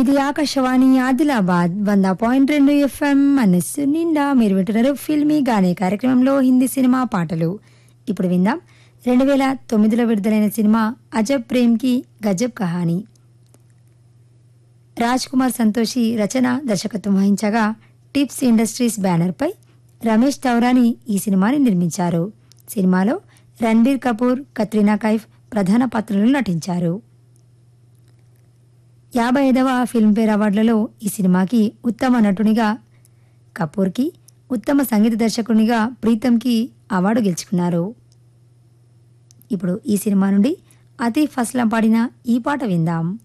ఇది ఆకాశవాణి ఆదిలాబాద్ వంద పాయింట్ రెండు ఎఫ్ఎం మనస్సు నిండా మీరు వింటున్నారు ఫిల్మీ గానే కార్యక్రమంలో హిందీ సినిమా పాటలు ఇప్పుడు విందాం రెండు వేల తొమ్మిదిలో విడుదలైన సినిమా అజబ్ ప్రేమ్ కి గజబ్ కహానీ రాజ్ కుమార్ సంతోషి రచన దర్శకత్వం వహించగా టిప్స్ ఇండస్ట్రీస్ బ్యానర్పై రమేష్ తౌరాని ఈ సినిమాని నిర్మించారు సినిమాలో రణబీర్ కపూర్ కత్రినా కైఫ్ ప్రధాన పాత్రలు నటించారు యాభై ఐదవ ఫిల్మ్ఫేర్ అవార్డులలో ఈ సినిమాకి ఉత్తమ నటునిగా కపూర్కి ఉత్తమ సంగీత దర్శకునిగా ప్రీతంకి అవార్డు గెలుచుకున్నారు ఇప్పుడు ఈ సినిమా నుండి అతీఫ్ అస్లం పాడిన ఈ పాట విందాం